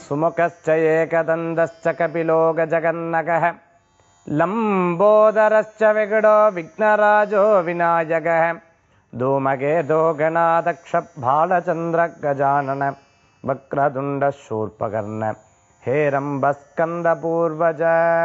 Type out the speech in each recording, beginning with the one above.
सुमुखश्च एकदन्तश्च कपिलो गजगन्नकः लम्बोदरश्च विगडो विघ्नराजो विनायकः धूमकेतो गणादक्षबालचन्द्रगजानन वक्रतुण्डशूर्पकर्ण ஹேரம்பஸ்கந்தபூர்வஜ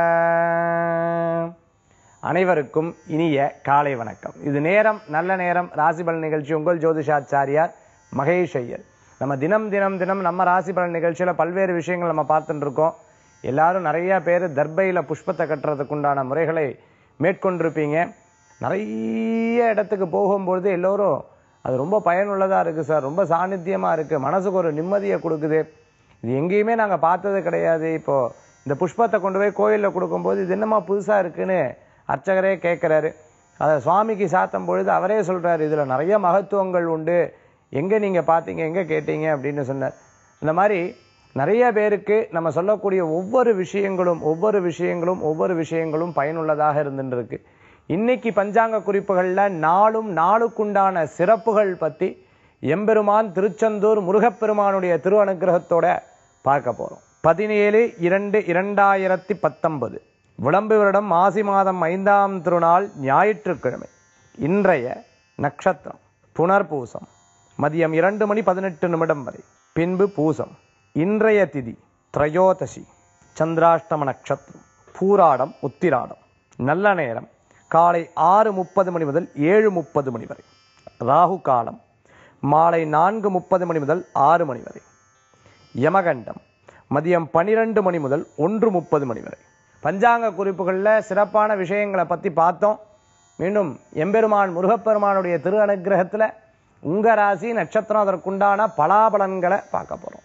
அனைவருக்கும் இனிய காலை வணக்கம் இது நேரம் நல்ல நேரம் ராசிபலன் நிகழ்ச்சி உங்கள் ஜோதிஷாச்சாரியார் மகேஷ் ஐயர் நம்ம தினம் தினம் தினம் நம்ம ராசிபலன் நிகழ்ச்சியில் பல்வேறு விஷயங்கள் நம்ம பார்த்துட்டு இருக்கோம் எல்லாரும் நிறைய பேர் தர்பையில் புஷ்பத்தை கட்டுறதுக்கு உண்டான முறைகளை மேற்கொண்டிருப்பீங்க நிறைய இடத்துக்கு போகும்பொழுது எல்லோரும் அது ரொம்ப பயனுள்ளதாக இருக்குது சார் ரொம்ப சாநித்தியமாக இருக்குது மனசுக்கு ஒரு நிம்மதியை கொடுக்குது இது எங்கேயுமே நாங்கள் பார்த்தது கிடையாது இப்போது இந்த புஷ்பத்தை கொண்டு போய் கோயிலில் கொடுக்கும்போது இது என்னம்மா புதுசாக இருக்குன்னு அர்ச்சகரே கேட்குறாரு அதை சுவாமிக்கு சாத்தும் பொழுது அவரே சொல்கிறாரு இதில் நிறைய மகத்துவங்கள் உண்டு எங்கே நீங்கள் பார்த்தீங்க எங்கே கேட்டீங்க அப்படின்னு சொன்னார் இந்த மாதிரி நிறைய பேருக்கு நம்ம சொல்லக்கூடிய ஒவ்வொரு விஷயங்களும் ஒவ்வொரு விஷயங்களும் ஒவ்வொரு விஷயங்களும் பயனுள்ளதாக இருந்துட்டு இருக்கு இன்னைக்கு பஞ்சாங்க குறிப்புகளில் நாளும் நாளுக்குண்டான சிறப்புகள் பற்றி எம்பெருமான் திருச்செந்தூர் முருகப்பெருமானுடைய திரு அனுகிரகத்தோட பார்க்க போகிறோம் பதினேழு இரண்டு இரண்டாயிரத்தி பத்தொன்பது விளம்பு வருடம் மாசி மாதம் ஐந்தாம் திருநாள் ஞாயிற்றுக்கிழமை இன்றைய நட்சத்திரம் புனர்பூசம் மதியம் இரண்டு மணி பதினெட்டு நிமிடம் வரை பின்பு பூசம் இன்றைய திதி திரையோதசி சந்திராஷ்டம நட்சத்திரம் பூராடம் உத்திராடம் நல்ல நேரம் காலை ஆறு முப்பது மணி முதல் ஏழு முப்பது மணி வரை ராகு காலம் மாலை நான்கு முப்பது மணி முதல் ஆறு மணி வரை யமகண்டம் மதியம் பனிரெண்டு மணி முதல் ஒன்று முப்பது மணி வரை பஞ்சாங்க குறிப்புகளில் சிறப்பான விஷயங்களை பற்றி பார்த்தோம் மீண்டும் எம்பெருமான் முருகப்பெருமானுடைய திரு அனுகிரகத்தில் உங்கள் ராசி நட்சத்திரம் அதற்குண்டான பலாபலன்களை பார்க்க போகிறோம்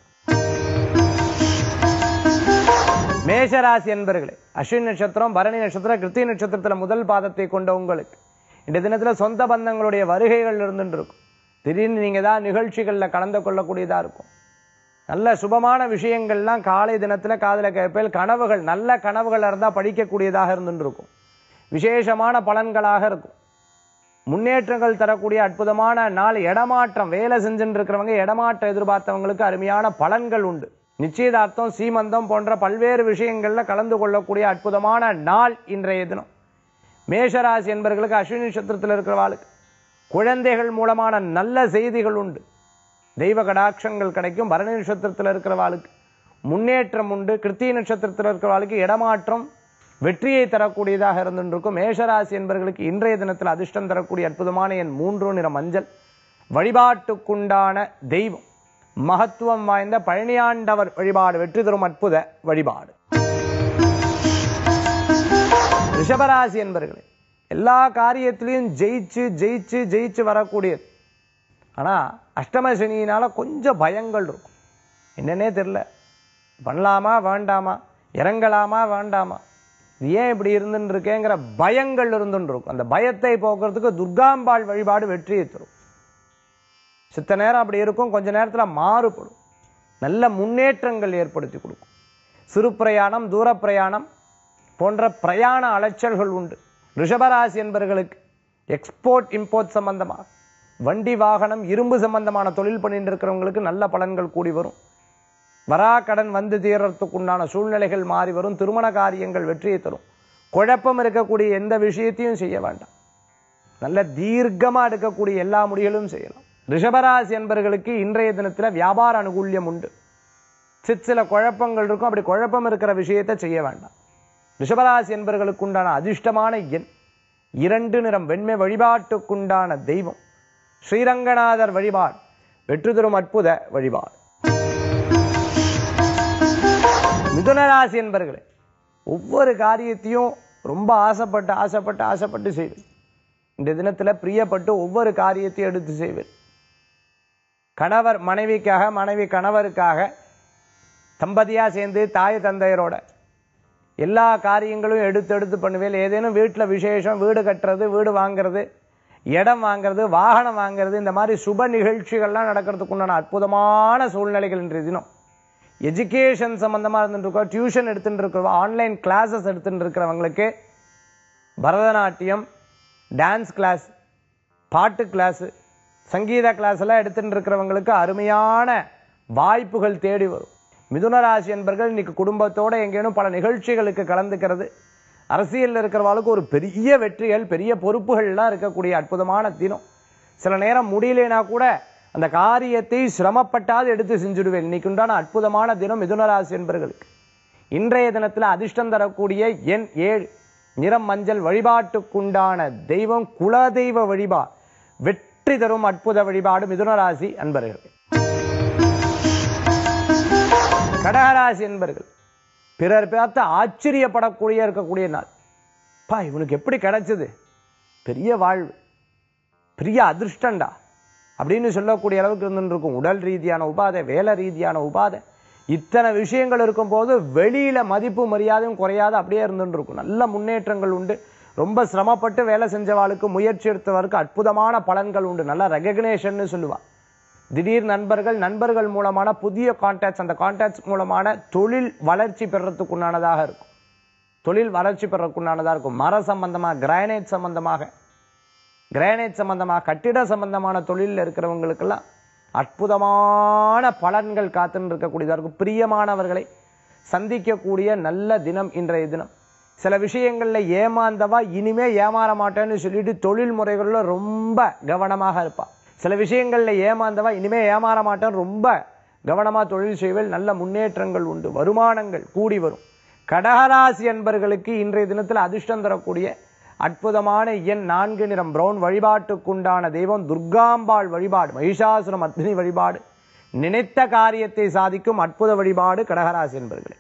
மேஷராசி என்பர்களே அஸ்வின் நட்சத்திரம் பரணி நட்சத்திரம் கிருத்திகை நட்சத்திரத்தில் முதல் பாதத்தை கொண்ட உங்களுக்கு இந்த தினத்தில் சொந்த பந்தங்களுடைய வருகைகள் இருந்துட்டு இருக்கும் திடீர்னு நீங்கள் தான் நிகழ்ச்சிகளில் கலந்து கொள்ளக்கூடியதாக இருக்கும் நல்ல சுபமான விஷயங்கள்லாம் காலை தினத்தில் காதில் கேட்பேல் கனவுகள் நல்ல கனவுகள் இருந்தால் படிக்கக்கூடியதாக இருந்துட்டு இருக்கும் விசேஷமான பலன்களாக இருக்கும் முன்னேற்றங்கள் தரக்கூடிய அற்புதமான நாள் இடமாற்றம் வேலை செஞ்சுட்டு இருக்கிறவங்க இடமாற்றம் எதிர்பார்த்தவங்களுக்கு அருமையான பலன்கள் உண்டு நிச்சயதார்த்தம் சீமந்தம் போன்ற பல்வேறு விஷயங்கள்ல கலந்து கொள்ளக்கூடிய அற்புதமான நாள் இன்றைய தினம் மேஷராசி என்பவர்களுக்கு அஸ்வினி நட்சத்திரத்தில் இருக்கிறவாளுக்கு குழந்தைகள் மூலமான நல்ல செய்திகள் உண்டு தெய்வ கடாட்சங்கள் கிடைக்கும் பரணி நட்சத்திரத்தில் இருக்கிறவாளுக்கு முன்னேற்றம் உண்டு கிருத்திய நட்சத்திரத்தில் இருக்கிறவாளுக்கு இடமாற்றம் வெற்றியை தரக்கூடியதாக இருந்துருக்கும் மேஷராசி என்பவர்களுக்கு இன்றைய தினத்தில் அதிர்ஷ்டம் தரக்கூடிய அற்புதமான என் மூன்று நிற மஞ்சள் வழிபாட்டுக்குண்டான தெய்வம் மகத்துவம் வாய்ந்த பழனியாண்டவர் வழிபாடு வெற்றி தரும் அற்புத வழிபாடு ரிஷபராசி என்பர்களே எல்லா காரியத்திலையும் ஜெயிச்சு ஜெயிச்சு ஜெயிச்சு வரக்கூடியது ஆனால் அஷ்டம சனியினால கொஞ்சம் பயங்கள் இருக்கும் என்னன்னே தெரில பண்ணலாமா வேண்டாமா இறங்கலாமா வேண்டாமா இது ஏன் இப்படி இருந்துன்னு இருக்கேங்கிற பயங்கள் இருந்துன்னு இருக்கும் அந்த பயத்தை போக்குறதுக்கு துர்காம்பாள் வழிபாடு வெற்றியை தரும் சித்த நேரம் அப்படி இருக்கும் கொஞ்ச நேரத்தில் மாறுபடும் நல்ல முன்னேற்றங்கள் ஏற்படுத்தி கொடுக்கும் சிறு பிரயாணம் தூர பிரயாணம் போன்ற பிரயாண அலைச்சல்கள் உண்டு ரிஷபராசி என்பவர்களுக்கு எக்ஸ்போர்ட் இம்போர்ட் சம்பந்தமாக வண்டி வாகனம் இரும்பு சம்பந்தமான தொழில் பண்ணிட்டு இருக்கிறவங்களுக்கு நல்ல பலன்கள் கூடி வரும் வரா கடன் வந்து தீர்றதுக்குண்டான சூழ்நிலைகள் மாறி வரும் திருமண காரியங்கள் வெற்றியை தரும் குழப்பம் இருக்கக்கூடிய எந்த விஷயத்தையும் செய்ய வேண்டாம் நல்ல தீர்க்கமா எடுக்கக்கூடிய எல்லா முடிகளும் செய்யலாம் ரிஷபராசி என்பவர்களுக்கு இன்றைய தினத்தில் வியாபார அனுகூல்யம் உண்டு சித் சில குழப்பங்கள் இருக்கும் அப்படி குழப்பம் இருக்கிற விஷயத்தை செய்ய வேண்டாம் ரிஷபராசி என்பவர்களுக்கு உண்டான அதிர்ஷ்டமான எண் இரண்டு நிறம் வெண்மை வழிபாட்டுக்குண்டான தெய்வம் ஸ்ரீரங்கநாதர் வழிபாடு வெற்றி தரும் அற்புத வழிபாடு மிதுனராசி என்பர்களே ஒவ்வொரு காரியத்தையும் ரொம்ப ஆசைப்பட்டு ஆசைப்பட்டு ஆசைப்பட்டு செய்வேன் இந்த தினத்தில் பிரியப்பட்டு ஒவ்வொரு காரியத்தையும் எடுத்து செய்வேன் கணவர் மனைவிக்காக மனைவி கணவருக்காக தம்பதியாக சேர்ந்து தாய் தந்தையரோட எல்லா காரியங்களும் எடுத்து எடுத்து பண்ணுவேன் ஏதேனும் வீட்டில் விசேஷம் வீடு கட்டுறது வீடு வாங்குறது இடம் வாங்குறது வாகனம் வாங்குறது இந்த மாதிரி சுப நிகழ்ச்சிகள்லாம் நடக்கிறதுக்கு உண்டான அற்புதமான சூழ்நிலைகள் இன்றைய தினம் எஜுகேஷன் சம்மந்தமாக இருந்துட்டு இருக்கோம் டியூஷன் எடுத்துட்டு இருக்கிறோம் ஆன்லைன் கிளாஸஸ் எடுத்துட்டு இருக்கிறவங்களுக்கு பரதநாட்டியம் டான்ஸ் கிளாஸ் பாட்டு கிளாஸு சங்கீத கிளாஸ் எல்லாம் எடுத்துட்டு இருக்கிறவங்களுக்கு அருமையான வாய்ப்புகள் தேடி வரும் மிதுன ராசி என்பர்கள் இன்னைக்கு குடும்பத்தோட எங்கேனும் பல நிகழ்ச்சிகளுக்கு கலந்துக்கிறது அரசியலில் இருக்கிறவாளுக்கு ஒரு பெரிய வெற்றிகள் பெரிய பொறுப்புகள்லாம் இருக்கக்கூடிய அற்புதமான தினம் சில நேரம் முடியலனா கூட அந்த காரியத்தை சிரமப்பட்டாது எடுத்து செஞ்சுடுவேன் இன்னைக்கு உண்டான அற்புதமான தினம் மிதுன ராசி என்பர்களுக்கு இன்றைய தினத்தில் அதிர்ஷ்டம் தரக்கூடிய எண் ஏழு நிறம் மஞ்சள் வழிபாட்டுக்குண்டான தெய்வம் குலதெய்வ வழிபாடு வெற்றி தரும் அற்புத வழிபாடு மிதுன ராசி அன்பர்கள் கடகராசி என்பர்கள் பிறர் பார்த்து ஆச்சரியப்படக்கூடிய இருக்கக்கூடிய நாள் பா இவனுக்கு எப்படி கிடைச்சது பெரிய வாழ்வு பெரிய அதிர்ஷ்டண்டா அப்படின்னு சொல்லக்கூடிய அளவுக்கு இருந்துட்டு இருக்கும் உடல் ரீதியான உபாதை வேலை ரீதியான உபாதை இத்தனை விஷயங்கள் இருக்கும்போது வெளியில மதிப்பு மரியாதையும் குறையாத அப்படியே இருந்துட்டு இருக்கும் நல்ல முன்னேற்றங்கள் உண்டு ரொம்ப சிரமப்பட்டு வேலை செஞ்சவாளுக்கு முயற்சி எடுத்தவருக்கு அற்புதமான பலன்கள் உண்டு நல்ல ரெகக்னேஷன் சொல்லுவா திடீர் நண்பர்கள் நண்பர்கள் மூலமான புதிய கான்டாக்ட்ஸ் அந்த கான்டாக்ட்ஸ் மூலமான தொழில் வளர்ச்சி பெறத்துக்குண்டானதாக இருக்கும் தொழில் வளர்ச்சி பெறக்குண்டானதாக இருக்கும் மர சம்பந்தமாக கிரானைட் சம்பந்தமாக கிரானைட் சம்பந்தமாக கட்டிட சம்பந்தமான தொழிலில் இருக்கிறவங்களுக்கெல்லாம் அற்புதமான பலன்கள் காத்துன்னு இருக்கக்கூடியதாக இருக்கும் பிரியமானவர்களை சந்திக்கக்கூடிய நல்ல தினம் இன்றைய தினம் சில விஷயங்கள்ல ஏமாந்தவா இனிமே ஏமாற மாட்டேன்னு சொல்லிட்டு தொழில் முறைகள்ல ரொம்ப கவனமாக இருப்பா சில விஷயங்கள்ல ஏமாந்தவா இனிமே ஏமாற மாட்டேன் ரொம்ப கவனமா தொழில் செய்வதில் நல்ல முன்னேற்றங்கள் உண்டு வருமானங்கள் கூடி வரும் கடகராசி என்பர்களுக்கு இன்றைய தினத்தில் அதிர்ஷ்டம் தரக்கூடிய அற்புதமான எண் நான்கு நிறம் பிரவுன் வழிபாட்டுக்குண்டான தெய்வம் துர்காம்பாள் வழிபாடு மகிஷாசுரம் அக்னி வழிபாடு நினைத்த காரியத்தை சாதிக்கும் அற்புத வழிபாடு கடகராசி என்பர்களே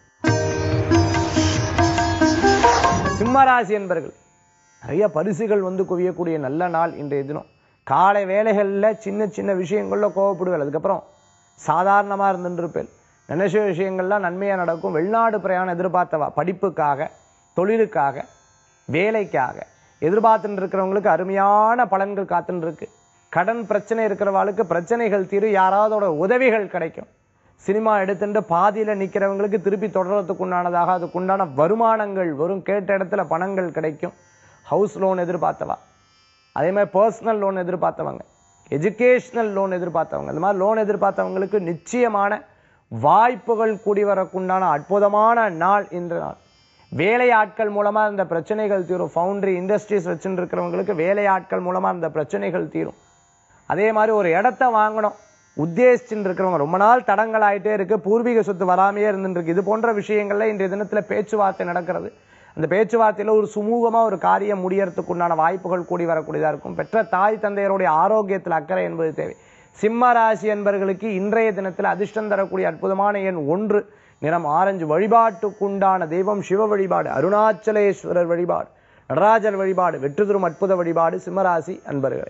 சிம்மராசி என்பர்கள் நிறைய பரிசுகள் வந்து குவியக்கூடிய நல்ல நாள் இன்றைய தினம் காலை வேலைகளில் சின்ன சின்ன விஷயங்கள்ல கோவப்படுவேன் அதுக்கப்புறம் சாதாரணமாக இருந்துருப்பேன் நினைச்ச விஷயங்கள்லாம் நன்மையாக நடக்கும் வெளிநாடு பிரயாணம் எதிர்பார்த்தவா படிப்புக்காக தொழிலுக்காக வேலைக்காக எதிர்பார்த்துட்டு இருக்கிறவங்களுக்கு அருமையான பலன்கள் காத்துட்டு இருக்கு கடன் பிரச்சனை இருக்கிறவாளுக்கு பிரச்சனைகள் தீரும் யாராவதோட உதவிகள் கிடைக்கும் சினிமா எடுத்துட்டு பாதியில நிக்கிறவங்களுக்கு திருப்பி தொடர்றதுக்கு உண்டானதாக அதுக்கு உண்டான வருமானங்கள் வரும் கேட்ட இடத்துல பணங்கள் கிடைக்கும் ஹவுஸ் லோன் எதிர்பார்த்தவா அதே மாதிரி பர்சனல் லோன் எதிர்பார்த்தவங்க எஜுகேஷனல் லோன் எதிர்பார்த்தவங்க இந்த மாதிரி லோன் எதிர்பார்த்தவங்களுக்கு நிச்சயமான வாய்ப்புகள் கூடி வரக்குண்டான அற்புதமான நாள் இன்று நாள் வேலை ஆட்கள் மூலமா இந்த பிரச்சனைகள் தீரும் ஃபவுண்டரி இண்டஸ்ட்ரீஸ் வச்சுட்டு இருக்கிறவங்களுக்கு வேலை ஆட்கள் மூலமா இந்த பிரச்சனைகள் தீரும் அதே மாதிரி ஒரு இடத்த வாங்கணும் உத்தேசிச்சுட்டு இருக்கிறவங்க ரொம்ப நாள் தடங்கள் ஆயிட்டே இருக்கு பூர்வீக சொத்து வராமையே இருந்துட்டு இருக்கு இது போன்ற விஷயங்கள்ல இன்றைய தினத்துல பேச்சுவார்த்தை நடக்கிறது அந்த பேச்சுவார்த்தையில ஒரு சுமூகமா ஒரு காரியம் முடியறதுக்கு உண்டான வாய்ப்புகள் கூடி வரக்கூடியதா இருக்கும் பெற்ற தாய் தந்தையருடைய ஆரோக்கியத்தில் அக்கறை என்பது தேவை சிம்ம ராசி என்பர்களுக்கு இன்றைய தினத்தில் அதிர்ஷ்டம் தரக்கூடிய அற்புதமான எண் ஒன்று நிறம் ஆரஞ்சு வழிபாட்டுக்குண்டான தெய்வம் சிவ வழிபாடு அருணாச்சலேஸ்வரர் வழிபாடு நடராஜர் வழிபாடு வெற்றி தரும் அற்புத வழிபாடு சிம்மராசி அன்பர்களே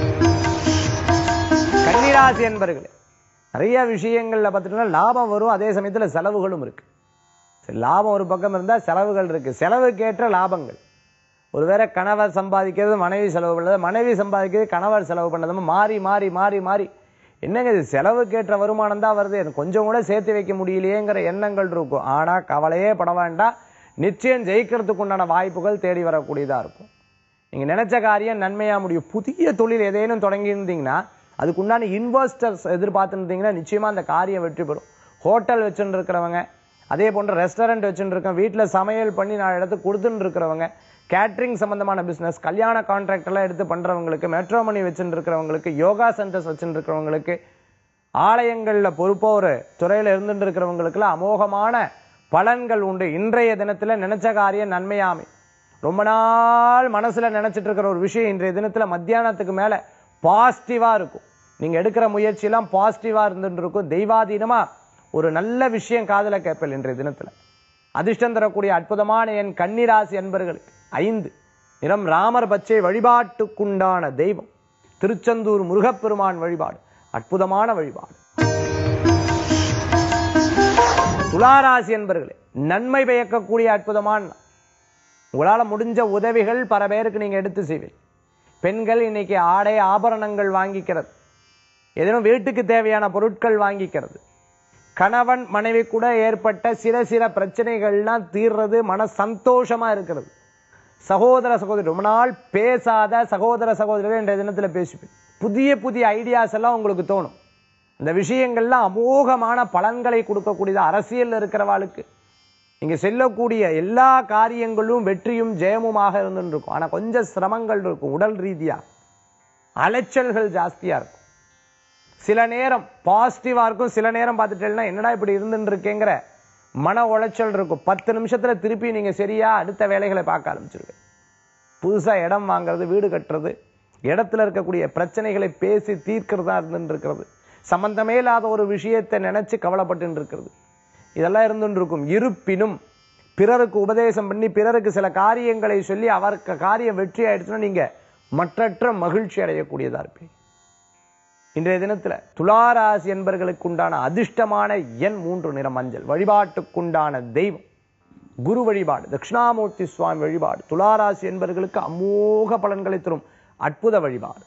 கன்னிராசி அன்பர்களே நிறைய விஷயங்கள்ல பார்த்துட்டோம்னா லாபம் வரும் அதே சமயத்துல செலவுகளும் இருக்கு சரி லாபம் ஒரு பக்கம் இருந்தா செலவுகள் இருக்கு செலவுக்கேற்ற லாபங்கள் ஒருவேளை கணவர் சம்பாதிக்கிறது மனைவி செலவு பண்ணது மனைவி சம்பாதிக்கிறது கணவர் செலவு பண்ணது மாறி மாறி மாறி மாறி என்னங்க இது செலவுக்கேற்ற வருமானம் தான் வருது எனக்கு கொஞ்சம் கூட சேர்த்து வைக்க முடியலையேங்கிற எண்ணங்கள் இருக்கும் ஆனா கவலையே பட வேண்டாம் நிச்சயம் ஜெயிக்கிறதுக்கு உண்டான வாய்ப்புகள் தேடி வரக்கூடியதா இருக்கும் நீங்க நினைச்ச காரியம் நன்மையா முடியும் புதிய தொழில் ஏதேனும் தொடங்கி இருந்தீங்கன்னா அதுக்கு உண்டான இன்வெஸ்டர்ஸ் எதிர்பார்த்து இருந்தீங்கன்னா நிச்சயமா அந்த காரியம் வெற்றி பெறும் ஹோட்டல் வச்சுட்டு இருக்கிறவங்க அதே போன்ற ரெஸ்டாரண்ட் வச்சுட்டு இருக்கோம் வீட்டில் சமையல் பண்ணி நான் இடத்துக்கு கொடுத்துட்டு இருக்கிறவங்க கேட்ரிங் சம்பந்தமான பிசினஸ் கல்யாண கான்ட்ராக்ட் எல்லாம் எடுத்து பண்றவங்களுக்கு மெட்ரோமணி வச்சுட்டு இருக்கிறவங்களுக்கு யோகா சென்டர்ஸ் வச்சுட்டு இருக்கிறவங்களுக்கு ஆலயங்கள்ல பொறுப்போ ஒரு துறையில இருந்துட்டு இருக்கிறவங்களுக்குலாம் அமோகமான பலன்கள் உண்டு இன்றைய தினத்துல நினைச்ச காரியம் நன்மையாமை ரொம்ப நாள் மனசுல நினைச்சிட்டு இருக்கிற ஒரு விஷயம் இன்றைய தினத்துல மத்தியானத்துக்கு மேல பாசிட்டிவா இருக்கும் நீங்க எடுக்கிற முயற்சி எல்லாம் பாசிட்டிவா இருந்துட்டு இருக்கும் தெய்வாதீனமா ஒரு நல்ல விஷயம் காதுல கேட்பேன் இன்றைய தினத்துல அதிர்ஷ்டம் தரக்கூடிய அற்புதமான என் கன்னிராசி அன்பர்களுக்கு ஐந்து நிறம் ராமர் பச்சை வழிபாட்டுக்குண்டான தெய்வம் திருச்செந்தூர் முருகப்பெருமான் வழிபாடு அற்புதமான வழிபாடு துளாராசி என்பர்களே நன்மை பயக்கக்கூடிய அற்புதமான நாள். உங்களால முடிஞ்ச உதவிகள் பல பேருக்கு நீங்க எடுத்து செய்வீங்க பெண்கள் இன்னைக்கு ஆடை ஆபரணங்கள் வாங்கிக்கிறது ஏதேனும் வீட்டுக்கு தேவையான பொருட்கள் வாங்கிக்கிறது கணவன் மனைவி கூட ஏற்பட்ட சில சில பிரச்சனைகள்லாம் தீர்றது மன சந்தோஷமா இருக்கிறது சகோதர சகோதரி ரொம்ப நாள் பேசாத சகோதர சகோதரிகள் இன்றைய தினத்துல பேசுவேன் புதிய புதிய ஐடியாஸ் எல்லாம் உங்களுக்கு தோணும் இந்த விஷயங்கள்லாம் அமோகமான பலன்களை கொடுக்கக்கூடியது அரசியல்ல இருக்கிறவாளுக்கு நீங்க செல்லக்கூடிய எல்லா காரியங்களும் வெற்றியும் ஜெயமுமாக இருந்துட்டு இருக்கும் ஆனா கொஞ்சம் சிரமங்கள் இருக்கும் உடல் ரீதியா அலைச்சல்கள் ஜாஸ்தியா இருக்கும் சில நேரம் பாசிட்டிவா இருக்கும் சில நேரம் பார்த்துட்டேன்னா என்னடா இப்படி இருந்துட்டு இருக்கேங்கிற மன உளைச்சல் இருக்கும் பத்து நிமிஷத்துல திருப்பி நீங்க சரியா அடுத்த வேலைகளை பார்க்க ஆரம்பிச்சிருவீங்க புதுசா இடம் வாங்குறது வீடு கட்டுறது இடத்துல இருக்கக்கூடிய பிரச்சனைகளை பேசி தீர்க்கிறதா இருந்துட்டு இருக்கிறது சம்பந்தமே இல்லாத ஒரு விஷயத்தை நினைச்சு கவலைப்பட்டு இருக்கிறது இதெல்லாம் இருந்துட்டு இருக்கும் இருப்பினும் பிறருக்கு உபதேசம் பண்ணி பிறருக்கு சில காரியங்களை சொல்லி அவருக்கு காரியம் வெற்றி ஆயிடுச்சுன்னா நீங்க மற்றற்ற மகிழ்ச்சி அடையக்கூடியதா இருப்பீங்க இன்றைய தினத்துல துளாராசி என்பர்களுக்கு உண்டான அதிர்ஷ்டமான எண் மூன்று நிற மஞ்சள் வழிபாட்டுக்குண்டான தெய்வம் குரு வழிபாடு தட்சிணாமூர்த்தி சுவாமி வழிபாடு துளாராசி என்பவர்களுக்கு அமோக பலன்களை தரும் அற்புத வழிபாடு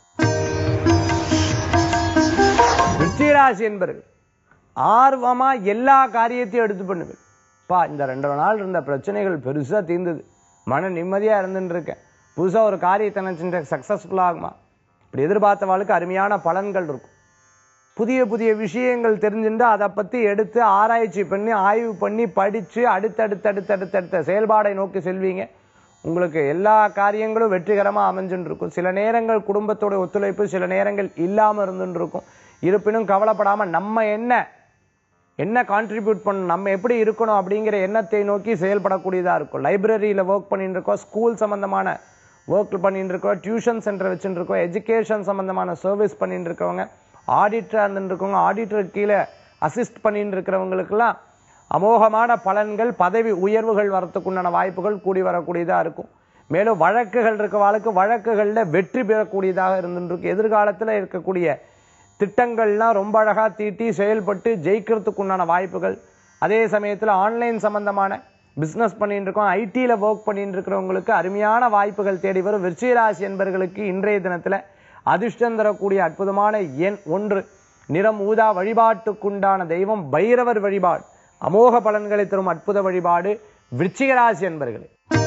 விருச்சிகராசி என்பர்கள் ஆர்வமா எல்லா காரியத்தையும் எடுத்து பண்ணுவேன் பா இந்த ரெண்டு நாள் இருந்த பிரச்சனைகள் பெருசா தீர்ந்தது மன நிம்மதியா இருந்துட்டு இருக்கேன் புதுசா ஒரு காரியத்தை நினைச்சுட்டு சக்சஸ்ஃபுல் ஆகுமா இப்படி எதிர்பார்த்தவாளுக்கு அருமையான பலன்கள் இருக்கும் புதிய புதிய விஷயங்கள் தெரிஞ்சுட்டு அதை பத்தி எடுத்து ஆராய்ச்சி பண்ணி ஆய்வு பண்ணி படிச்சு அடுத்தடுத்து அடுத்தடுத்த செயல்பாடை நோக்கி செல்வீங்க உங்களுக்கு எல்லா காரியங்களும் வெற்றிகரமா அமைஞ்சுட்டு இருக்கும் சில நேரங்கள் குடும்பத்தோட ஒத்துழைப்பு சில நேரங்கள் இல்லாம இருந்துட்டு இருக்கும் இருப்பினும் கவலைப்படாம நம்ம என்ன என்ன கான்ட்ரிபியூட் பண்ணணும் நம்ம எப்படி இருக்கணும் அப்படிங்கிற எண்ணத்தை நோக்கி செயல்படக்கூடியதா இருக்கும் லைப்ரரியில ஒர்க் பண்ணிட்டு இருக்கோம் ஸ்கூல் சம்பந்தமான ஒர்க் பண்ணிட்டு இருக்கோம் டியூஷன் சென்டர் வச்சுட்டு இருக்கோம் எஜுகேஷன் சம்பந்தமான சர்வீஸ் பண்ணிட்டு இருக்கவங்க ஆடிட்டரா இருந்துட்டு இருக்கவங்க ஆடிட்டர் கீழே அசிஸ்ட் பண்ணிட்டு இருக்கிறவங்களுக்கெல்லாம் அமோகமான பலன்கள் பதவி உயர்வுகள் வரத்துக்குண்டான வாய்ப்புகள் கூடி வரக்கூடியதா இருக்கும் மேலும் வழக்குகள் இருக்கவாளுக்கு வழக்குகள்ல வெற்றி பெறக்கூடியதாக இருந்துட்டு இருக்கு எதிர்காலத்துல இருக்கக்கூடிய திட்டங்கள்லாம் ரொம்ப அழகா தீட்டி செயல்பட்டு ஜெயிக்கிறதுக்கு உண்டான வாய்ப்புகள் அதே சமயத்துல ஆன்லைன் சம்பந்தமான பிசினஸ் பண்ணிட்டு இருக்கோம் ஐடியில ஒர்க் பண்ணிட்டு இருக்கிறவங்களுக்கு அருமையான வாய்ப்புகள் தேடி வரும் விருச்சிகராசி என்பவர்களுக்கு இன்றைய தினத்துல அதிர்ஷ்டம் தரக்கூடிய அற்புதமான எண் ஒன்று நிறம் ஊதா வழிபாட்டுக்குண்டான தெய்வம் பைரவர் வழிபாடு அமோக பலன்களை தரும் அற்புத வழிபாடு விருச்சிகராசி என்பர்களே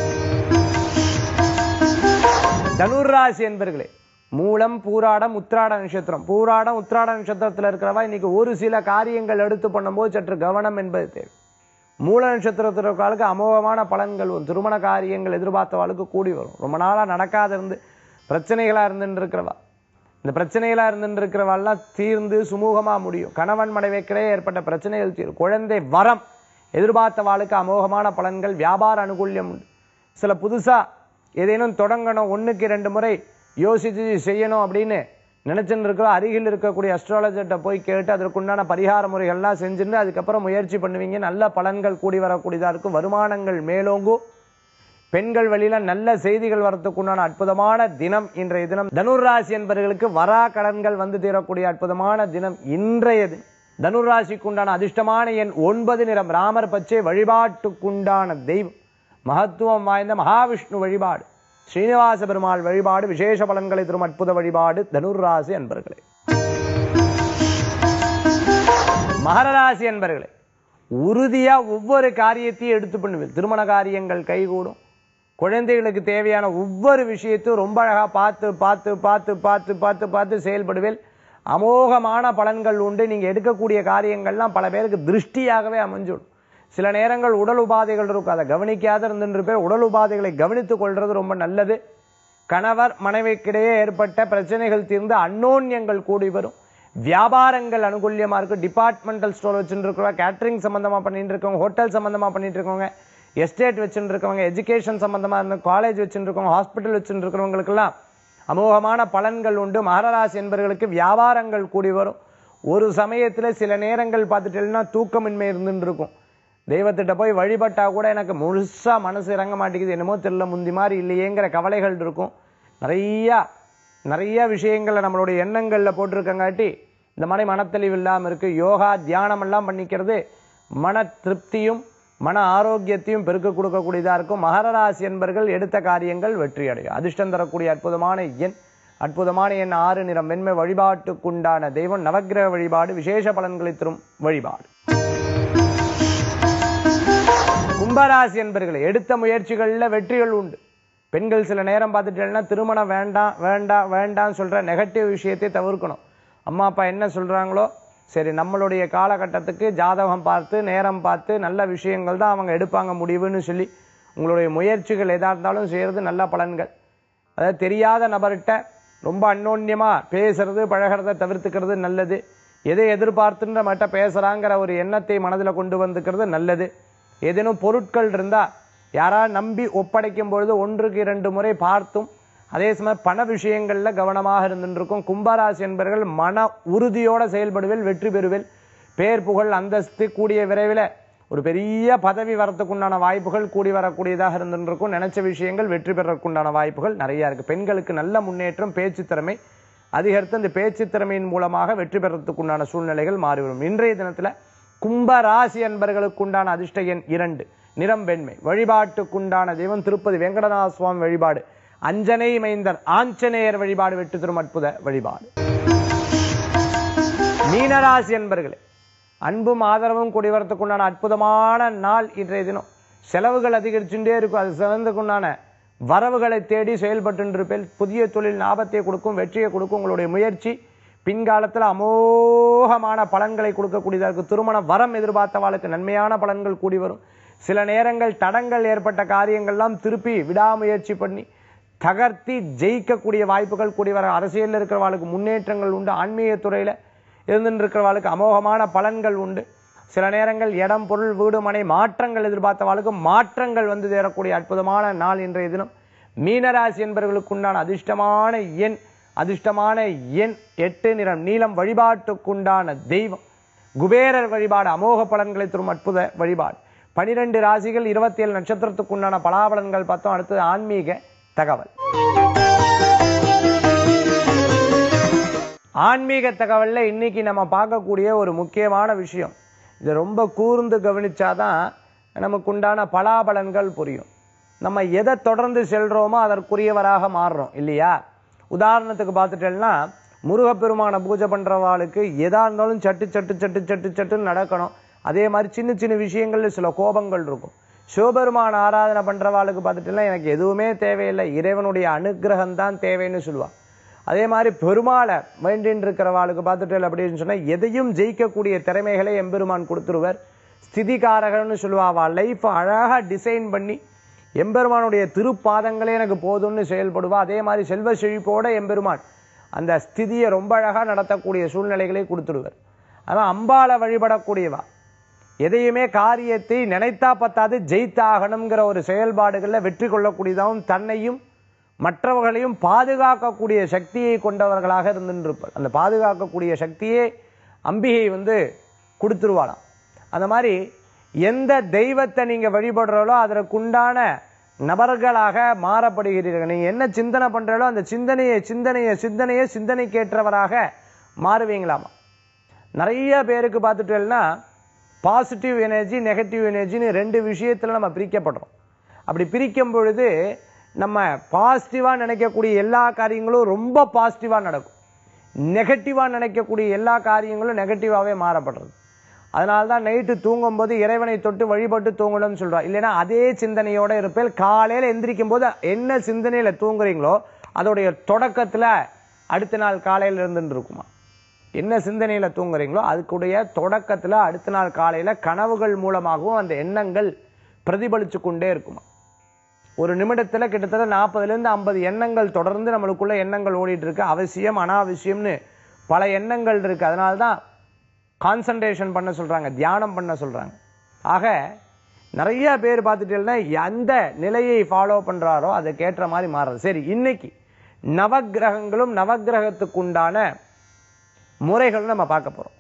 தனுர்ராசி என்பர்களே மூலம் பூராடம் உத்திராட நட்சத்திரம் பூராடம் உத்திராட நட்சத்திரத்தில் இருக்கிறவா இன்னைக்கு ஒரு சில காரியங்கள் எடுத்து பண்ணும்போது சற்று கவனம் என்பது தேவை மூல நட்சத்திரத்தில் இருக்கிறவளுக்கு அமோகமான பலன்கள் வரும் திருமண காரியங்கள் எதிர்பார்த்தவாளுக்கு கூடி வரும் ரொம்ப நாளா நடக்காத இருந்து பிரச்சனைகளா இருந்துட்டு இருக்கிறவா இந்த பிரச்சனைகளா இருந்துட்டு இருக்கிறவாள்லாம் தீர்ந்து சுமூகமா முடியும் கணவன் மனைவிக்கிடையே ஏற்பட்ட பிரச்சனைகள் தீரும் குழந்தை வரம் எதிர்பார்த்தவாளுக்கு அமோகமான பலன்கள் வியாபார அனுகூல்யம் உண்டு சில புதுசா ஏதேனும் தொடங்கணும் ஒண்ணுக்கு ரெண்டு முறை யோசிச்சு செய்யணும் அப்படின்னு நினைச்சுட்டு இருக்கிற அருகில் இருக்கக்கூடிய அஸ்ட்ராலஜர்கிட்ட போய் கேட்டு அதற்குண்டான பரிகார முறைகள்லாம் செஞ்சுட்டு அதுக்கப்புறம் முயற்சி பண்ணுவீங்க நல்ல பலன்கள் கூடி வரக்கூடியதா இருக்கும் வருமானங்கள் மேலோங்கும் பெண்கள் வழியில நல்ல செய்திகள் வரத்துக்குண்டான அற்புதமான தினம் இன்றைய தினம் தனுர்ராசி என்பவர்களுக்கு வரா கடன்கள் வந்து தீரக்கூடிய அற்புதமான தினம் இன்றைய தினம் தனுர்ராசிக்கு உண்டான அதிர்ஷ்டமான எண் ஒன்பது நிறம் ராமர் பச்சை வழிபாட்டுக்குண்டான தெய்வம் மகத்துவம் வாய்ந்த மகாவிஷ்ணு வழிபாடு ஸ்ரீனிவாச பெருமாள் வழிபாடு விசேஷ பலன்களை தரும் அற்புத வழிபாடு தனுர்ராசி என்பர்களே மகர ராசி என்பர்களே உறுதியா ஒவ்வொரு காரியத்தையும் எடுத்து பண்ணுவேன் திருமண காரியங்கள் கைகூடும் குழந்தைகளுக்கு தேவையான ஒவ்வொரு விஷயத்தையும் ரொம்ப அழகா பார்த்து பார்த்து பார்த்து பார்த்து பார்த்து பார்த்து செயல்படுவேன் அமோகமான பலன்கள் உண்டு நீங்க எடுக்கக்கூடிய காரியங்கள்லாம் பல பேருக்கு திருஷ்டியாகவே அமைஞ்சுடும் சில நேரங்கள் உடல் உபாதைகள் இருக்கும் அதை கவனிக்காத இருந்துட்டு பேர் உடல் உபாதைகளை கவனித்துக் கொள்றது ரொம்ப நல்லது கணவர் மனைவிக்கிடையே ஏற்பட்ட பிரச்சனைகள் தீர்ந்து அன்னோன்யங்கள் கூடி வரும் வியாபாரங்கள் அனுகூல்யமா இருக்கும் டிபார்ட்மெண்டல் ஸ்டோர் வச்சுட்டு இருக்கிறவங்க கேட்டரிங் சம்பந்தமா பண்ணிட்டு இருக்கவங்க ஹோட்டல் சம்பந்தமா பண்ணிட்டு இருக்கவங்க எஸ்டேட் வச்சுட்டு இருக்கவங்க எஜுகேஷன் சம்பந்தமா இருந்த காலேஜ் வச்சுட்டு இருக்கவங்க ஹாஸ்பிட்டல் வச்சுட்டு இருக்கிறவங்களுக்கெல்லாம் அமோகமான பலன்கள் உண்டு மகராசி என்பவர்களுக்கு வியாபாரங்கள் கூடி வரும் ஒரு சமயத்துல சில நேரங்கள் பார்த்துட்டேன்னா தூக்கமின்மை இருந்துட்டு இருக்கும் தெய்வத்திட்ட போய் வழிபட்டா கூட எனக்கு முழுசா மனசு இறங்க மாட்டேங்குது என்னமோ தெரியல முந்தி மாதிரி இல்லையேங்கிற கவலைகள் இருக்கும் நிறைய நிறைய விஷயங்களை நம்மளுடைய எண்ணங்கள்ல போட்டிருக்கங்காட்டி இந்த மாதிரி மனத்தெளிவு இல்லாம இருக்கு யோகா தியானம் எல்லாம் பண்ணிக்கிறது மன திருப்தியும் மன ஆரோக்கியத்தையும் பெருக்க கொடுக்கக்கூடியதா இருக்கும் மகர ராசி என்பர்கள் எடுத்த காரியங்கள் வெற்றி அடையும் அதிர்ஷ்டம் தரக்கூடிய அற்புதமான எண் அற்புதமான எண் ஆறு நிறம் வெண்மை வழிபாட்டுக்குண்டான தெய்வம் நவக்கிரக வழிபாடு விசேஷ பலன்களை தரும் வழிபாடு கும்பராசி என்பர்களே எடுத்த முயற்சிகள்ல வெற்றிகள் உண்டு பெண்கள் சில நேரம் பார்த்துட்டேன்னா திருமணம் வேண்டாம் வேண்டாம் வேண்டாம் சொல்ற நெகட்டிவ் விஷயத்தை தவிர்க்கணும் அம்மா அப்பா என்ன சொல்றாங்களோ சரி நம்மளுடைய காலகட்டத்துக்கு ஜாதகம் பார்த்து நேரம் பார்த்து நல்ல விஷயங்கள் தான் அவங்க எடுப்பாங்க முடிவுன்னு சொல்லி உங்களுடைய முயற்சிகள் எதா இருந்தாலும் செய்யறது நல்ல பலன்கள் அதாவது தெரியாத நபர்கிட்ட ரொம்ப அந்யோன்யமாக பேசுறது பழகிறத தவிர்த்துக்கிறது நல்லது எதை எதிர்பார்த்துன்ற மட்ட பேசுகிறாங்கிற ஒரு எண்ணத்தை மனதில் கொண்டு வந்துக்கிறது நல்லது ஏதேனும் பொருட்கள் இருந்தால் யாராவது நம்பி ஒப்படைக்கும் பொழுது ஒன்றுக்கு இரண்டு முறை பார்த்தும் அதே சமயம் பண விஷயங்களில் கவனமாக இருந்துருக்கும் கும்பராசி என்பவர்கள் மன உறுதியோட செயல்படுவேல் வெற்றி பெறுவேல் பேர் புகழ் அந்தஸ்து கூடிய விரைவில் ஒரு பெரிய பதவி வரத்துக்குண்டான வாய்ப்புகள் கூடி வரக்கூடியதாக இருந்துருக்கும் நினைச்ச விஷயங்கள் வெற்றி பெறக்குண்டான வாய்ப்புகள் நிறைய இருக்கு பெண்களுக்கு நல்ல முன்னேற்றம் பேச்சு திறமை அதிகரித்து அந்த பேச்சு திறமையின் மூலமாக வெற்றி பெறத்துக்குண்டான சூழ்நிலைகள் மாறிவிடும் இன்றைய தினத்துல கும்ப ராசி அன்பர்களுக்குண்டான அதிர்ஷ்ட எண் இரண்டு நிறம் வெண்மை வழிபாட்டுக்குண்டான தெய்வம் திருப்பதி வெங்கடநாத சுவாமி வழிபாடு அஞ்சனை மைந்தர் ஆஞ்சநேயர் வழிபாடு வெற்றி தரும் அற்புத வழிபாடு மீனராசி என்பர்களே அன்பும் ஆதரவும் கூடி வரத்துக்குண்டான அற்புதமான நாள் இன்றைய தினம் செலவுகள் அதிகரிச்சுட்டே இருக்கும் அது சிறந்துக்குண்டான வரவுகளை தேடி செயல்பட்டு இருப்பேன் புதிய தொழில் லாபத்தை கொடுக்கும் வெற்றியை கொடுக்கும் உங்களுடைய முயற்சி பின்காலத்தில் அமோகமான பலன்களை கொடுக்கக்கூடியதாக இருக்கும் திருமண வரம் எதிர்பார்த்தவாளுக்கு நன்மையான பலன்கள் கூடி வரும் சில நேரங்கள் தடங்கள் ஏற்பட்ட காரியங்கள்லாம் திருப்பி விடாமுயற்சி பண்ணி தகர்த்தி ஜெயிக்கக்கூடிய வாய்ப்புகள் கூடி வர அரசியலில் இருக்கிறவாளுக்கு முன்னேற்றங்கள் உண்டு ஆன்மீக துறையில் இருந்துட்டு இருக்கிறவாளுக்கு அமோகமான பலன்கள் உண்டு சில நேரங்கள் இடம் பொருள் வீடு மனை மாற்றங்கள் எதிர்பார்த்தவாளுக்கு மாற்றங்கள் வந்து சேரக்கூடிய அற்புதமான நாள் இன்றைய தினம் மீனராசி என்பவர்களுக்கு உண்டான அதிர்ஷ்டமான எண் அதிர்ஷ்டமான எண் எட்டு நிறம் நீலம் வழிபாட்டுக்குண்டான தெய்வம் குபேரர் வழிபாடு அமோக பலன்களை தரும் அற்புத வழிபாடு பனிரெண்டு ராசிகள் இருபத்தி ஏழு நட்சத்திரத்துக்குண்டான பலாபலன்கள் பார்த்தோம் அடுத்தது ஆன்மீக தகவல் ஆன்மீக தகவல்ல இன்னைக்கு நம்ம பார்க்கக்கூடிய ஒரு முக்கியமான விஷயம் இதை ரொம்ப கூர்ந்து கவனிச்சாதான் நமக்கு உண்டான பலாபலன்கள் புரியும் நம்ம எதை தொடர்ந்து செல்றோமோ அதற்குரியவராக மாறுறோம் இல்லையா உதாரணத்துக்கு பார்த்துட்டேன்னா முருகப்பெருமானை பூஜை பண்றவாளுக்கு எதா இருந்தாலும் சட்டு சட்டு சட்டு சட்டு சட்டுன்னு நடக்கணும் அதே மாதிரி சின்ன சின்ன விஷயங்கள்ல சில கோபங்கள் இருக்கும் சிவபெருமான ஆராதனை பண்றவாளுக்கு பார்த்துட்டேன்னா எனக்கு எதுவுமே தேவையில்லை இறைவனுடைய அனுகிரகம் தான் தேவைன்னு சொல்லுவா அதே மாதிரி பெருமாளை வேண்டின்னு இருக்கிறவாளுக்கு பார்த்துட்டு அப்படின்னு சொன்னா எதையும் ஜெயிக்கக்கூடிய திறமைகளை எம்பெருமான் கொடுத்துருவர் ஸ்திதிகாரகன்னு சொல்லுவா அவ லைஃப் அழகா டிசைன் பண்ணி எம்பெருமானுடைய திருப்பாதங்களே எனக்கு போதும்னு செயல்படுவா அதே மாதிரி செல்வ செழிப்போட எம்பெருமான் அந்த ஸ்திதியை ரொம்ப அழகா நடத்தக்கூடிய சூழ்நிலைகளை கொடுத்துடுவர் அதான் அம்பாளை வழிபடக்கூடியவா எதையுமே காரியத்தை நினைத்தா பத்தாது ஜெயித்தாகணுங்கிற ஒரு செயல்பாடுகள்ல வெற்றி கொள்ளக்கூடியதாகவும் தன்னையும் மற்றவர்களையும் பாதுகாக்கக்கூடிய சக்தியை கொண்டவர்களாக இருந்துருப்பார் அந்த பாதுகாக்கக்கூடிய சக்தியே அம்பிகை வந்து கொடுத்துருவாளாம் அந்த மாதிரி எந்த தெய்வத்தை நீங்க வழிபடுறீங்களோ அதற்குண்டான நபர்களாக மாறப்படுகிறீர்கள் நீங்க என்ன சிந்தனை பண்றீங்களோ அந்த சிந்தனையை சிந்தனையை சிந்தனையை சிந்தனைக்கேற்றவராக மாறுவீங்களாமா நிறைய பேருக்கு பார்த்துட்டேன்னா பாசிட்டிவ் எனர்ஜி நெகட்டிவ் எனர்ஜின்னு ரெண்டு விஷயத்துல நம்ம பிரிக்கப்படுறோம் அப்படி பிரிக்கும் பொழுது நம்ம பாசிட்டிவாக நினைக்கக்கூடிய எல்லா காரியங்களும் ரொம்ப பாசிட்டிவாக நடக்கும் நெகட்டிவாக நினைக்கக்கூடிய எல்லா காரியங்களும் நெகட்டிவாகவே மாறப்படுறது அதனால தான் நைட்டு தூங்கும்போது இறைவனை தொட்டு வழிபட்டு தூங்கணும்னு சொல்றா இல்லைன்னா அதே சிந்தனையோட இருப்பேன் காலையில் எந்திரிக்கும் போது என்ன சிந்தனையில் தூங்குறீங்களோ அதோடைய தொடக்கத்தில் அடுத்த நாள் காலையில் இருந்துட்டு இருக்குமா என்ன சிந்தனையில தூங்குறீங்களோ அதுக்குடைய தொடக்கத்துல அடுத்த நாள் காலையில கனவுகள் மூலமாகவும் அந்த எண்ணங்கள் பிரதிபலிச்சு கொண்டே இருக்குமா ஒரு நிமிடத்துல கிட்டத்தட்ட நாற்பதுல இருந்து ஐம்பது எண்ணங்கள் தொடர்ந்து நம்மளுக்குள்ள எண்ணங்கள் ஓடிட்டு இருக்கு அவசியம் அனாவசியம்னு பல எண்ணங்கள் இருக்கு அதனால தான் கான்சன்ட்ரேஷன் பண்ண சொல்றாங்க தியானம் பண்ண சொல்றாங்க ஆக நிறைய பேர் பார்த்துட்டீங்கன்னா எந்த நிலையை ஃபாலோ பண்றாரோ அதுக்கேற்ற மாதிரி மாறுறது சரி இன்னைக்கு நவக்கிரகங்களும் நவக்கிரகத்துக்குண்டான முறைகள் நம்ம பார்க்க போறோம்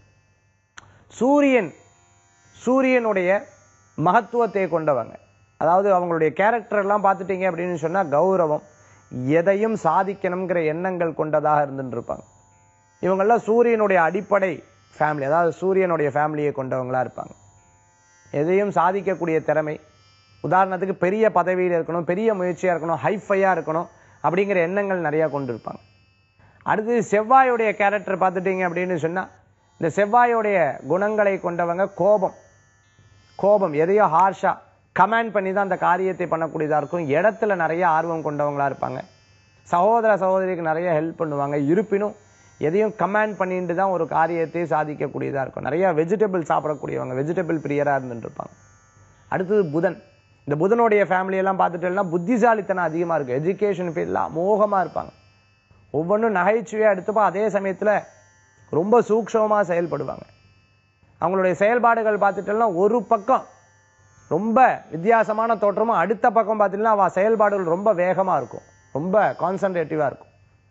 சூரியன் சூரியனுடைய மகத்துவத்தை கொண்டவங்க அதாவது அவங்களுடைய கேரக்டர் எல்லாம் பார்த்துட்டீங்க அப்படின்னு சொன்னா கௌரவம் எதையும் சாதிக்கணுங்கிற எண்ணங்கள் கொண்டதாக இருந்துட்டு இருப்பாங்க இவங்கெல்லாம் சூரியனுடைய அடிப்படை ஃபேமிலி அதாவது சூரியனுடைய ஃபேமிலியை கொண்டவங்களா இருப்பாங்க எதையும் சாதிக்கக்கூடிய திறமை உதாரணத்துக்கு பெரிய பதவியில் இருக்கணும் பெரிய முயற்சியாக இருக்கணும் ஹைஃபையாக இருக்கணும் அப்படிங்கிற எண்ணங்கள் நிறையா கொண்டு இருப்பாங்க அடுத்து செவ்வாயுடைய கேரக்டர் பார்த்துட்டீங்க அப்படின்னு சொன்னா இந்த செவ்வாயுடைய குணங்களை கொண்டவங்க கோபம் கோபம் எதையோ ஹார்ஷா கமாண்ட் பண்ணி தான் அந்த காரியத்தை பண்ணக்கூடியதா இருக்கும் இடத்துல நிறைய ஆர்வம் கொண்டவங்களா இருப்பாங்க சகோதர சகோதரிக்கு நிறைய ஹெல்ப் பண்ணுவாங்க இருப்பினும் எதையும் கமாண்ட் பண்ணிட்டு தான் ஒரு காரியத்தை சாதிக்கக்கூடியதாக இருக்கும் நிறைய வெஜிடபிள் சாப்பிடக்கூடியவங்க வெஜிடபிள் பிரியராக இருந்துட்டு இருப்பாங்க அடுத்தது புதன் இந்த புதனுடைய family எல்லாம் பார்த்துட்டோம்னா புத்திசாலித்தனம் அதிகமாக இருக்கும் எஜுகேஷன் ஃபீல்டில் அமோகமாக இருப்பாங்க ஒவ்வொன்றும் நகைச்சுவையாக எடுத்துப்போ அதே சமயத்தில் ரொம்ப சூக்ஷமமாக செயல்படுவாங்க அவங்களுடைய செயல்பாடுகள் பார்த்துட்டோம்னா ஒரு பக்கம் ரொம்ப வித்தியாசமான தோற்றமும் அடுத்த பக்கம் பார்த்தீங்கன்னா அவ செயல்பாடுகள் ரொம்ப வேகமாக இருக்கும் ரொம்ப கான்சன்ட்ரேட்டிவாக இருக்கும்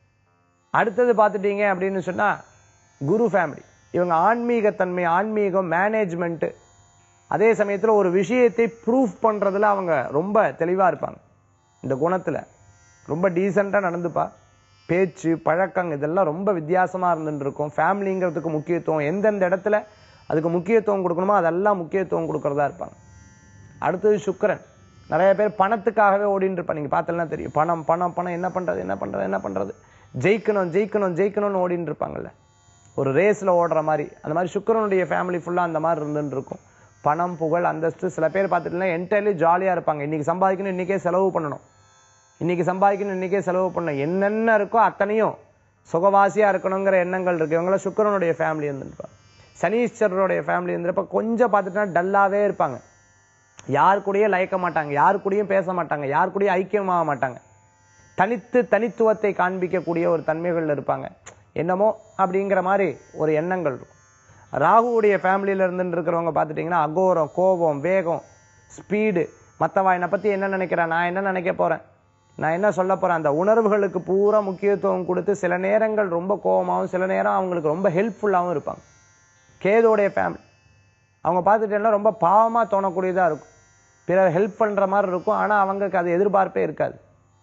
அடுத்தது பார்த்துட்டீங்க அப்படின்னு சொன்னா குரு ஃபேமிலி இவங்க ஆன்மீகத்தன்மை ஆன்மீகம் மேனேஜ்மெண்ட்டு அதே சமயத்தில் ஒரு விஷயத்தை ப்ரூஃப் பண்ணுறதுல அவங்க ரொம்ப தெளிவாக இருப்பாங்க இந்த குணத்தில் ரொம்ப டீசெண்டாக நடந்துப்பா பேச்சு பழக்கம் இதெல்லாம் ரொம்ப வித்தியாசமாக இருந்துட்டு இருக்கும் ஃபேமிலிங்கிறதுக்கு முக்கியத்துவம் எந்தெந்த இடத்துல அதுக்கு முக்கியத்துவம் கொடுக்கணுமோ அதெல்லாம் முக்கியத்துவம் கொடுக்கறதா இருப்பாங்க அடுத்தது சுக்கிரன் நிறைய பேர் பணத்துக்காகவே ஓடிட்டு இருப்பாங்க நீங்கள் பார்த்தலாம் தெரியும் பணம் பணம் பணம் என்ன பண்ணுறது என்ன பண்ணுறது என்ன பண்ணுறது ஜெயிக்கணும் ஜெயிக்கணும் ஜெயிக்கணும்னு ஓடிட்டு இருப்பாங்கல்ல ஒரு ரேஸில் ஓடுற மாதிரி அந்த மாதிரி சுக்கிரனுடைய ஃபேமிலி ஃபுல்லாக அந்த மாதிரி இருந்துட்டு இருக்கும் பணம் புகழ் அந்தஸ்து சில பேர் பார்த்துட்டுனா என்டையர்லி ஜாலியாக இருப்பாங்க இன்னைக்கு சம்பாதிக்கணும் இன்றைக்கே செலவு பண்ணணும் இன்னைக்கு சம்பாதிக்கணும் இன்றைக்கே செலவு பண்ணணும் என்னென்ன இருக்கோ அத்தனையும் சுகவாசியாக இருக்கணுங்கிற எண்ணங்கள் இருக்கு இவங்களாம் சுக்கிரனுடைய ஃபேமிலி இருந்துருப்பாங்க சனீஸ்வரருடைய ஃபேமிலி இருந்திருப்ப கொஞ்சம் பார்த்துட்டா டல்லாவே இருப்பாங்க யார் கூடயும் லயக்க மாட்டாங்க யார் கூடயும் பேச மாட்டாங்க யார் கூடயும் ஐக்கியமாக மாட்டாங்க தனித்து தனித்துவத்தை காண்பிக்கக்கூடிய ஒரு தன்மைகள் இருப்பாங்க என்னமோ அப்படிங்கிற மாதிரி ஒரு எண்ணங்கள் இருக்கும் ராகுவுடைய ஃபேமிலியில இருந்து இருக்கிறவங்க பார்த்துட்டிங்கன்னா அகோரம் கோபம் வேகம் ஸ்பீடு மற்றவா என்னை பற்றி என்ன நினைக்கிறேன் நான் என்ன நினைக்க போகிறேன் நான் என்ன சொல்ல போகிறேன் அந்த உணர்வுகளுக்கு பூரா முக்கியத்துவம் கொடுத்து சில நேரங்கள் ரொம்ப கோபமாகவும் சில நேரம் அவங்களுக்கு ரொம்ப ஹெல்ப்ஃபுல்லாகவும் இருப்பாங்க கேதோடைய ஃபேமிலி அவங்க பார்த்துட்டேன்னா ரொம்ப பாவமாக தோணக்கூடியதாக இருக்கும் பிறர் ஹெல்ப் பண்ணுற மாதிரி இருக்கும் ஆனால் அவங்களுக்கு அது எதிர்பார்ப்பே இருக்காது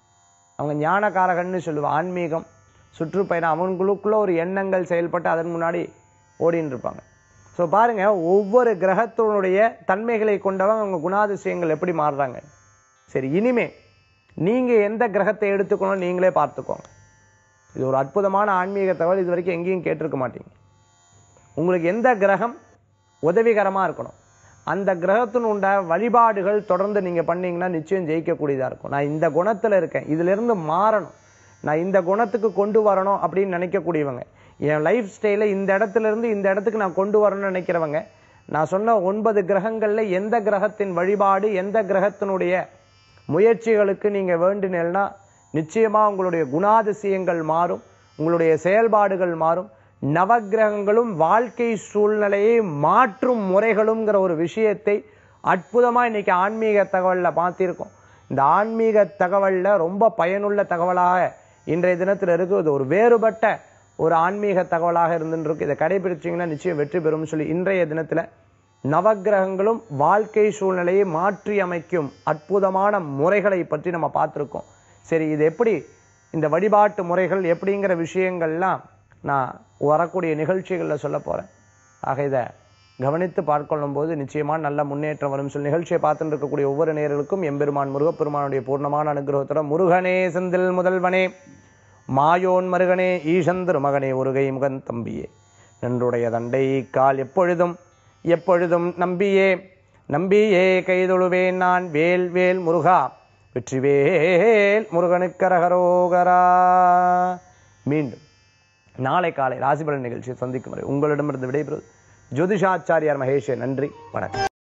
அவங்க ஞானகாரகன்னு சொல்லுவா ஆன்மீகம் சுற்றுப்பயணம் அவங்களுக்குள்ள ஒரு எண்ணங்கள் செயல்பட்டு அதன் முன்னாடி ஓடின்னு இருப்பாங்க ஸோ பாருங்க ஒவ்வொரு கிரகத்தினுடைய தன்மைகளை கொண்டவங்க அவங்க குணாதிசயங்கள் எப்படி மாறுறாங்க சரி இனிமே நீங்க எந்த கிரகத்தை எடுத்துக்கணும் நீங்களே பார்த்துக்கோங்க இது ஒரு அற்புதமான ஆன்மீக தகவல் இது வரைக்கும் எங்கேயும் கேட்டிருக்க மாட்டீங்க உங்களுக்கு எந்த கிரகம் உதவிகரமா இருக்கணும் அந்த கிரகத்தின் உண்ட வழிபாடுகள் தொடர்ந்து நீங்க பண்ணீங்கன்னா நிச்சயம் ஜெயிக்கக்கூடியதா இருக்கும் நான் இந்த குணத்துல இருக்கேன் இதுல இருந்து மாறணும் நான் இந்த குணத்துக்கு கொண்டு வரணும் அப்படின்னு நினைக்கக்கூடியவங்க என் லைஃப் ஸ்டைல இந்த இடத்துல இருந்து இந்த இடத்துக்கு நான் கொண்டு வரணும்னு நினைக்கிறவங்க நான் சொன்ன ஒன்பது கிரகங்கள்ல எந்த கிரகத்தின் வழிபாடு எந்த கிரகத்தினுடைய முயற்சிகளுக்கு நீங்க வேண்டினீங்கன்னா நிச்சயமா உங்களுடைய குணாதிசயங்கள் மாறும் உங்களுடைய செயல்பாடுகள் மாறும் நவக்கிரகங்களும் வாழ்க்கை சூழ்நிலையை மாற்றும் முறைகளும்ங்கிற ஒரு விஷயத்தை அற்புதமா இன்னைக்கு ஆன்மீக தகவல்ல பார்த்திருக்கோம் இந்த ஆன்மீக தகவல்ல ரொம்ப பயனுள்ள தகவலாக இன்றைய தினத்தில் இருக்கு இது ஒரு வேறுபட்ட ஒரு ஆன்மீக தகவலாக இருந்துட்டு இருக்கு இதை கடைபிடிச்சீங்கன்னா நிச்சயம் வெற்றி பெறும் சொல்லி இன்றைய தினத்துல நவக்கிரகங்களும் வாழ்க்கை சூழ்நிலையை மாற்றி அமைக்கும் அற்புதமான முறைகளை பற்றி நம்ம பார்த்துருக்கோம் சரி இது எப்படி இந்த வழிபாட்டு முறைகள் எப்படிங்கிற விஷயங்கள்லாம் நான் வரக்கூடிய நிகழ்ச்சிகளில் சொல்ல போறேன் ஆக இதை கவனித்து பார்க்கொள்ளும் போது நிச்சயமா நல்ல முன்னேற்றம் வரும் சொல்லி நிகழ்ச்சியை பார்த்துட்டு இருக்கக்கூடிய ஒவ்வொரு நேயர்களுக்கும் எம்பெருமான் முருகப்பெருமானுடைய பூர்ணமான அனுகிரகத்தோட முருகனே செந்தில் முதல்வனே மாயோன் மருகனே ஈசன் திருமகனே ஒருகை முகன் தம்பியே நன்றுடைய தண்டை கால் எப்பொழுதும் எப்பொழுதும் நம்பியே நம்பியே கைதொழுவேன் நான் வேல் வேல் முருகா வெற்றிவேல் முருகனுக்கரகரோகரா மீண்டும் நாளை காலை ராசிபலன் நிகழ்ச்சியை சந்திக்கும் வரை உங்களிடமிருந்து விடைபெறுவது ஜோதிஷாச்சாரியார் மகேஷே நன்றி வணக்கம்